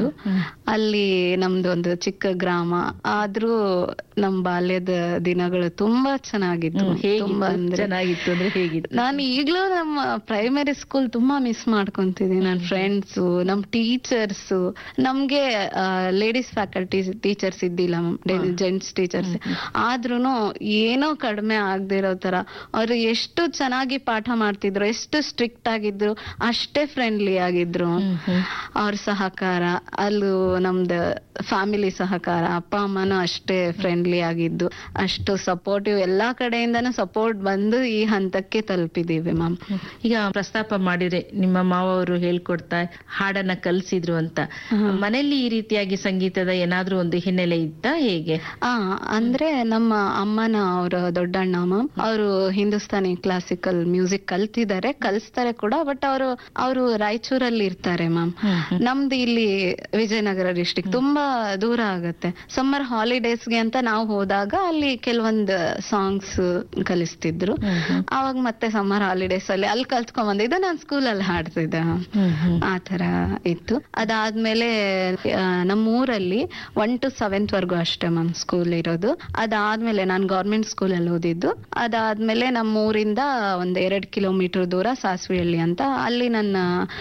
ಇದ್ದು ಅಲ್ಲಿ ನಮ್ದು ಒಂದು ಚಿಕ್ಕ ಗ್ರಾಮ ಆದ್ರೂ ನಮ್ ಬಾಲ್ಯದ ದಿನಗಳು ತುಂಬಾ ಚೆನ್ನಾಗಿತ್ತು ತುಂಬಾ ಹೇಗಿತ್ತು ಅಂದ್ರೆ ಚೆನ್ನಾಗಿತ್ತು ಅಂದ್ರೆ ಹೇಗಿತ್ತು ನಾನು ಈಗ್ಲೂ ನಮ್ಮ ಪ್ರೈಮರಿ ಸ್ಕೂಲ್ ತುಂಬಾ ಮಿಸ್ ಮಾಡ್ಕೊಂತಿದ್ದೀನಿ ನನ್ನ ಫ್ರೆಂಡ್ಸ್ ನಮ್ ಟೀಚರ್ಸ್ ನಮ್ಗೆ ಲೇಡೀಸ್ ಫ್ಯಾಕಲ್ಟಿ ಟೀಚರ್ಸ್ ಇದ್ದಿಲ್ಲ ಜೆಂಟ್ಸ್ ಟೀಚರ್ಸ್ ಆದ್ರೂನು ಏನೋ ಕಡಿಮೆ ಆಗದಿರೋ ತರ ಅವ್ರು ಎಷ್ಟು ಚೆನ್ನಾಗಿ ಪಾಠ ಮಾಡ್ತಿದ್ರು ಎಷ್ಟು ಸ್ಟ್ರಿಕ್ಟ್ ಆಗಿದ್ರು ಅಷ್ಟೇ ಫ್ರೆಂಡ್ಲಿ ಆಗಿದ್ರು ಅವ್ರ ಸಹಕಾರ ಅಲ್ಲೂ ನಮ್ದು ಫ್ಯಾಮಿಲಿ ಸಹಕಾರ ಅಪ್ಪ ಅಮ್ಮನೂ ಅಷ್ಟೇ ಫ್ರೆಂಡ್ಲಿ ಆಗಿದ್ದು ಅಷ್ಟು ಸಪೋರ್ಟಿವ್ ಎಲ್ಲಾ ಕಡೆಯಿಂದನೂ ಸಪೋರ್ಟ್ ಬಂದು ಈ ಹಂತಕ್ಕೆ ತಲುಪಿದೀವಿ ಮ್ಯಾಮ್ ಈಗ ಪ್ರಸ್ತಾಪ ಮಾಡಿದ್ರೆ ನಿಮ್ಮ ಮಾವ ಅವರು ಹೇಳ್ಕೊಡ್ತಾ ಹಾಡನ್ನ ಕಲ್ಸಿದ್ರು ಅಂತ ಮನೆಯಲ್ಲಿ ಈ ರೀತಿಯಾಗಿ ಸಂಗೀತದ ಏನಾದ್ರೂ ಒಂದು ಹಿನ್ನೆಲೆ ಇತ್ತಾ ಹೇಗೆ ಆ ಅಂದ್ರೆ ನಮ್ಮ ಅಮ್ಮನ ಅವರ ದೊಡ್ಡಣ್ಣ ಮ್ಯಾಮ್ ಅವರು ಹಿಂದೂಸ್ತಾನಿ ಕ್ಲಾಸಿಕಲ್ ಮ್ಯೂಸಿಕ್ ಕಲ್ತಿದ್ದಾರೆ ಕಲಿಸ್ತಾರೆ ಕೂಡ ಬಟ್ ಅವರು ಅವರು ರಾಯಚೂರಲ್ಲಿ ಇರ್ತಾರೆ ಮ್ಯಾಮ್ ನಮ್ದು ಇಲ್ಲಿ ವಿಜಯನಗರ ಡಿಸ್ಟಿಕ್ ತುಂಬಾ ದೂರ ಆಗತ್ತೆ ಸಮ್ಮರ್ ಹಾಲಿಡೇಸ್ಗೆ ಅಂತ ನಾವು ಹೋದಾಗ ಅಲ್ಲಿ ಕೆಲವೊಂದು ಸಾಂಗ್ಸ್ ಕಲಿಸ್ತಿದ್ರು ಅವಾಗ ಮತ್ತೆ ಸಮ್ಮರ್ ಹಾಲಿಡೇಸ್ ಅಲ್ಲಿ ಅಲ್ಲಿ ಕಲ್ತ್ಕೊಂಡ್ ಬಂದಿದ್ದು ನಾನು ಸ್ಕೂಲಲ್ಲಿ ಹಾಡ್ತಿದ್ದೆ ಮ್ಯಾಮ್ ಆ ತರ ಇತ್ತು ಅದಾದ್ಮೇಲೆ ಆ, ನಮ್ಮ ಊರಲ್ಲಿ ಒನ್ ಟು ಸೆವೆಂತ್ ವರ್ಗು ಅಷ್ಟೇ ಮ್ಯಾಮ್ ಸ್ಕೂಲ್ ಇರೋದು ಅದಾದ್ಮೇಲೆ ನಾನು ಗೌರ್ಮೆಂಟ್ ಸ್ಕೂಲ್ ಅಲ್ಲಿ ಓದಿದ್ದು ಅದಾದ್ಮೇಲೆ ನಮ್ಮ ಊರಿಂದ ಒಂದ್ ಎರಡ್ ಕಿಲೋಮೀಟರ್ ದೂರ ಸಾಸ್ವಿಹಳ್ಳಿ ಅಂತ ಅಲ್ಲಿ ನನ್ನ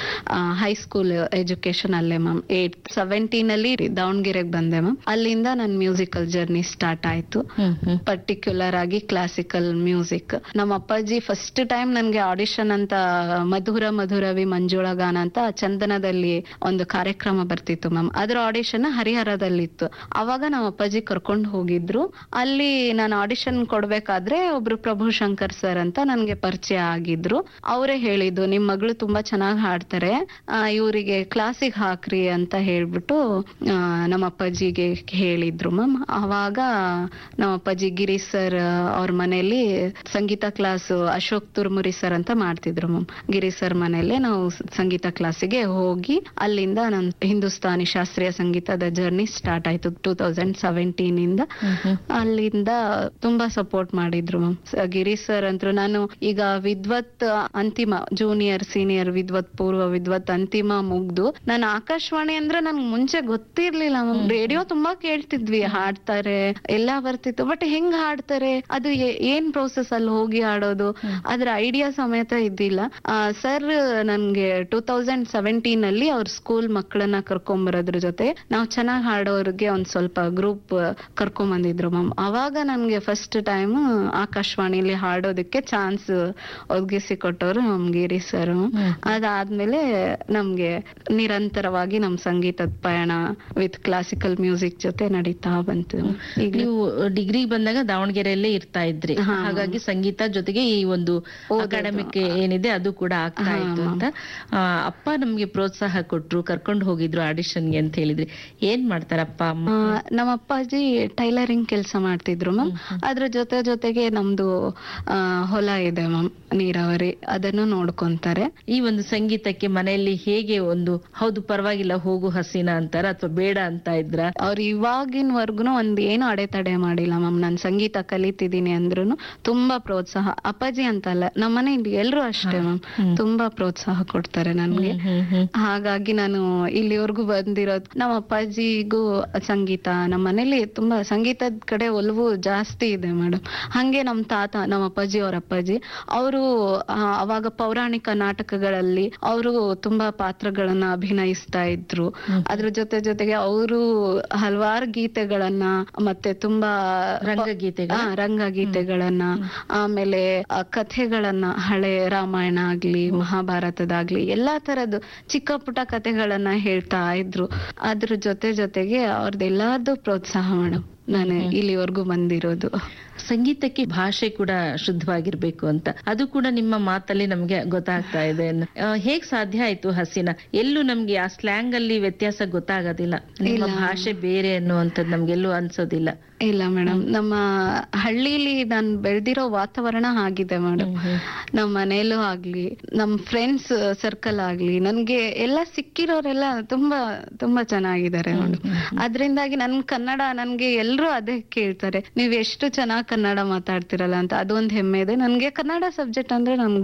ಹೈಸ್ಕೂಲ್ ಎಜುಕೇಶನ್ ಅಲ್ಲೇ ಮ್ಯಾಮ್ ಏಟ್ ಸೆವೆಂಟೀನ್ ಅಲ್ಲಿ ದಾವಣಗೆರೆಗೆ ಬಂದೆ ಮ್ಯಾಮ್ ಅಲ್ಲಿಂದ ನನ್ನ ಮ್ಯೂಸಿಕಲ್ ಜರ್ನಿ ಸ್ಟಾರ್ಟ್ ಆಯ್ತು ಪರ್ಟಿಕ್ಯುಲರ್ ಆಗಿ ಕ್ಲಾಸಿಕಲ್ ಮ್ಯೂಸಿಕ್ ನಮ್ಮ ಅಪ್ಪಾಜಿ ಫಸ್ಟ್ ಟೈಮ್ ನನ್ಗೆ ಆಡಿಷನ್ ಅಂತ ಮಧುರ ಮಧುರವಿ ಮಂಜುಳಾ ಗಾನ ಅಂತ ಚಂದನದಲ್ಲಿ ಒಂದು ಕಾರ್ಯಕ್ರಮ ಬರ್ತಿತ್ತು ಮ್ಯಾಮ್ ಅದ್ರ ಆಡಿಷನ್ ಹರಿಹರದಲ್ಲಿತ್ತು ಅವಾಗ ನಮ್ಮ ಅಪ್ಪಾಜಿ ಕರ್ಕೊಂಡು ಹೋಗಿದ್ರು ಅಲ್ಲಿ ನಾನು ಆಡಿಷನ್ ಕೊಡ್ಬೇಕಾದ್ರೆ ಒಬ್ರು ಪ್ರಭು ಶಂಕರ್ ಸರ್ ಅಂತ ನನ್ಗೆ ಪರಿಚಯ ಆಗಿದ್ರು ಅವರೇ ಹೇಳಿದ್ದು ನಿಮ್ ಮಗಳು ತುಂಬಾ ಚೆನ್ನಾಗಿ ಹಾಡ್ತಾರೆ ಇವರಿಗೆ ಕ್ಲಾಸಿಗೆ ಹಾಕ್ರಿ ಅಂತ ಹೇಳ್ಬಿಟ್ಟು ಆ, ನಮ್ಮ ಅಪ್ಪಾಜಿಗೆ ಹೇಳಿದ್ರು ಮ್ಯಾಮ್ ಅವಾಗ ನಮ್ಮ ಅಪ್ಪಾಜಿ ಗಿರಿ ಸರ್ ಅವ್ರ ಮನೆಯಲ್ಲಿ ಸಂಗೀತ ಕ್ಲಾಸ್ ಅಶೋಕ್ ತುರ್ಮುರಿ ಸರ್ ಅಂತ ಮಾಡ್ತಿದ್ರು ಮ್ಯಾಮ್ ಗಿರಿ ಸರ್ ಮನೆಯಲ್ಲೇ ನಾವು ಸ- ಸಂಗೀತ ಕ್ಲಾಸಿಗೆ ಹೋಗಿ ಅಲ್ಲಿಂದ ನನ್ ಹಿಂದೂಸ್ತಾನಿ ಶಾಸ್ತ್ರೀಯ ಸಂಗೀತದ ಜರ್ನಿ ಸ್ಟಾರ್ಟ್ ಆಯ್ತು ಟೂ ತೌಸಂಡ್ ಸೆವೆಂಟೀನ್ ಇಂದ ಅಲ್ಲಿಂದ ತುಂಬಾ ಸಪೋರ್ಟ್ ಮಾಡಿದ್ರು ಮ್ಯಾಮ್ ಗಿರಿ ಸರ್ ಅಂತೂ ನಾನು ಈಗ ವಿದ್ವತ್ ಅಂತಿಮ ಜೂನಿಯರ್ ಸೀನಿಯರ್ ವಿದ್ವತ್ ಪೂರ್ವ ವಿದ್ವತ್ ಅಂತಿಮ ಮುಗ್ದು ನಾನು ಆಕಾಶವಾಣಿ ಅಂದ್ರೆ ನನ್ಗೆ ಮುಂಚೆ ಗೊತ್ತಿರ್ಲಿಲ್ಲ ಮ್ಯಾಮ್ ರೇಡಿಯೋ ತುಂಬಾ ಕೇಳ್ತಿದ್ವಿ ಹಾಡ್ತಾರೆ ಎಲ್ಲಾ ಬರ್ತಿತ್ತು ಬಟ್ ಹೆಂಗ್ ಹಾಡ್ತಾರೆ ಅದು ಏ- ಏನ್ ಪ್ರೋಸೆಸ್ ಅಲ್ಲಿ ಹೋಗಿ ಹಾಡೋದು ಅದ್ರ ಐಡಿಯಾ ಸಮೇತ ಇದ್ದಿಲ್ಲ ಸರ್ ನನ್ಗೆ ಟೂ ತೌಸಂಡ್ ಸೆವೆಂಟೀನ್ ಅಲ್ಲಿ ಅವ್ರ ಸ್ಕೂಲ್ ಮಕ್ಕಳನ್ನ ಕರ್ಕೊಂಡ್ ಬರೋದ್ರ ಜೊತೆ ನಾವು ಚೆನ್ನಾಗಿ ಹಾಡೋರ್ಗೆ ಒಂದ್ ಸ್ವಲ್ಪ ಗ್ರೂಪ್ ಕರ್ಕೊಂಡ್ ಬಂದಿದ್ರು ಮ್ಯಾಮ್ ಅವಾಗ ನನ್ಗೆ ಫಸ್ಟ್ ಟೈಮ್ ಆಕಾಶವಾಣಿಲಿ ಹಾಡೋದಕ್ಕೆ ಚಾನ್ಸ್ ಒದಗಿಸಿ ಕೊಟ್ಟವರು ನಮ್ ಗಿರಿ ಸರ್ ಅದಾದ್ಮೇಲೆ ನಮ್ಗೆ ನಿರಂತರವಾಗಿ ನಮ್ ಸಂಗೀತದ ಪಯಣ ವಿತ್ ಕ್ಲಾಸಿಕಲ್ ಮ್ಯೂಸಿಕ್ ಜೊತೆ ನಡೀತಾ ಬಂತು ಈಗ ನೀವು ಡಿಗ್ರಿ ಬಂದಾಗ ದಾವಣಗೆರೆಯಲ್ಲೇ ಇರ್ತಾ ಇದ್ರಿ ಹಾಗಾಗಿ ಸಂಗೀತ ಜೊತೆಗೆ ಈ ಒಂದು ಅಕಾಡೆಮಿಕ್ ಏನಿದೆ ಅದು ಕೂಡ ಆಗ್ತಾ ಇತ್ತು ಅಂತ ಆ, ಅಪ್ಪ ನಮ್ಗೆ ಪ್ರೋತ್ಸಾಹ ಕೊಟ್ರು ಕರ್ಕೊಂಡು ಹೋಗಿದ್ರು ಆಡಿಷನ್ಗೆ ಅಂತ ಹೇಳಿದ್ರಿ ಏನ್ ಮಾಡ್ತಾರ ಅಪ್ಪ ಅಮ್ಮ ಆ, ನಮ್ಮ ಅಪ್ಪಾಜಿ ಟೈಲರಿಂಗ್ ಕೆಲಸ ಮಾಡ್ತಿದ್ರು ಮ್ಯಾಮ್ ಅದ್ರ ಜೊತೆ ಜೊತೆಗೆ ನಮ್ದು ಆ, ಹೊಲ ಇದೆ ಮ್ಯಾಮ್ ನೀರಾವರಿ ಅದನ್ನು ನೋಡ್ಕೊಂತಾರೆ ಈ ಒಂದು ಸಂಗೀತಕ್ಕೆ ಮನೆಯಲ್ಲಿ ಹೇಗೆ ಒಂದು ಹೌದು ಪರವಾಗಿಲ್ಲ ಹೋಗು ಹಸಿನ ಅಂತಾರ ಅಥವಾ ಬೇಡ ಅಂತ ಇದ್ರ ಅವ್ರು ಇವಾಗಿನವರ್ಗುನು ಒಂದ್ ಏನು ಅಡೆತಡೆ ಮಾಡಿಲ್ಲ ಮ್ಯಾಮ್ ನಾನ್ ಸಂಗೀತ ಕಲಿತಿದ್ದೀನಿ ಅಂದ್ರೂ ತುಂಬಾ ಪ್ರೋತ್ಸಾಹ ಅಪ್ಪಾಜಿ ಅಂತಲ್ಲ ನಮ್ಮ ಮನೆಯಲ್ಲಿ ಎಲ್ರು ಅಷ್ಟೇ ಮ್ಯಾಮ್ ತುಂಬಾ ಪ್ರೋತ್ಸಾಹ ಕೊಡ್ತಾರೆ ನನ್ಗೆ ಹಾಗಾಗಿ ನಾನು ಇಲ್ಲಿವರೆಗೂ ಬಂದಿರೋದು ನಮ್ಮ ಅಪ್ಪಾಜಿಗೂ ಸಂಗೀತ ನಮ್ಮ ಮನೇಲಿ ತುಂಬಾ ಸಂಗೀತದ ಕಡೆ ಒಲವು ಜಾಸ್ತಿ ಇದೆ ಮೇಡಮ್ ಹಂಗೆ ನಮ್ ತಾತ ನಮ್ಮ ಅಪ್ಪಾಜಿ ಅವ್ರ ಅಪ್ಪಾಜಿ ಅವರು ಅವಾಗ ಪೌರಾಣಿಕ ನಾಟಕಗಳಲ್ಲಿ ಅವರು ತುಂಬಾ ಪಾತ್ರಗಳನ್ನ ಅಭಿನಯಿಸ್ತಾ ಇದ್ರು ಅದ್ರ ಜೊತೆ ಜೊತೆಗೆ ಅವರು ಹಲವಾರು ಗೀತೆಗಳನ್ನ ಮತ್ತೆ ತುಂಬಾ ರಂಗಗೀತೆಗಳು ಆ, ರಂಗಗೀತೆಗಳನ್ನ ಆಮೇಲೆ ಆ, ಕಥೆಗಳನ್ನ ಹಳೆ ರಾಮಾಯಣ ಆಗ್ಲಿ ಮಹಾಭಾರತದಾಗ್ಲಿ ಎಲ್ಲಾ ತರದ್ದು ಚಿಕ್ಕ ಪುಟ್ಟ ಕಥೆಗಳನ್ನ ಹೇಳ್ತಾ ಇದ್ರು ಅದ್ರ ಜೊತೆ ಜೊತೆಗೆ ಅವ್ರದ್ದೆಲ್ಲಾರ್ದು ಪ್ರೋತ್ಸಾಹ ಮೇಡಮ್ ನಾನು ಇಲ್ಲಿವರೆಗೂ ಬಂದಿರೋದು ಸಂಗೀತಕ್ಕೆ ಭಾಷೆ ಕೂಡ ಶುದ್ಧವಾಗಿರ್ಬೇಕು ಅಂತ ಅದು ಕೂಡ ನಿಮ್ಮ ಮಾತಲ್ಲಿ ನಮ್ಗೆ ಗೊತ್ತಾಗ್ತಾ ಇದೆ ಆ, ಹೇಗ್ ಸಾಧ್ಯ ಆಯ್ತು ಹಸಿನ ಎಲ್ಲೂ ನಮ್ಗೆ ಆ ಸ್ಲ್ಯಾಂಗ್ ಅಲ್ಲಿ ವ್ಯತ್ಯಾಸ ಗೊತ್ತಾಗೋದಿಲ್ಲ ನಿಮ್ಮ ಭಾಷೆ ಬೇರೆ ಅನ್ನುವಂಥದ್ದು ನಮ್ಗೆಲ್ಲೂ ಅನ್ಸೋದಿಲ್ಲ ಇಲ್ಲ ಮೇಡಮ್ ನಮ್ಮ ಹಳ್ಳಿಲಿ ನಾನು ಬೆಳೆದಿರೋ ವಾತಾವರಣ ಆಗಿದೆ ಮೇಡಮ್ ನಮ್ಮ ಮನೇಲೂ ಆಗ್ಲಿ ನಮ್ ಫ್ರೆಂಡ್ಸ್ ಸರ್ಕಲ್ ಆಗ್ಲಿ ನನ್ಗೆ ಎಲ್ಲ ಸಿಕ್ಕಿರೋರೆಲ್ಲ ತುಂಬಾ ತುಂಬಾ ಚೆನ್ನಾಗಿದ್ದಾರೆ ಮೇಡಮ್ ಅದ್ರಿಂದಾಗಿ ನನ್ ಕನ್ನಡ ನನ್ಗೆ ಎಲ್ರು ಅದೇ ಕೇಳ್ತಾರೆ ನೀವ್ ಎಷ್ಟು ಚೆನ್ನಾಗಿ ಕನ್ನಡ ಮಾತಾಡ್ತಿರಲ್ಲ ಅಂತ ಅದೊಂದ್ ಹೆಮ್ಮೆ ಇದೆ ನನ್ಗೆ ಕನ್ನಡ ಸಬ್ಜೆಕ್ಟ್ ಅಂದ್ರೆ ನನ್ಗೆ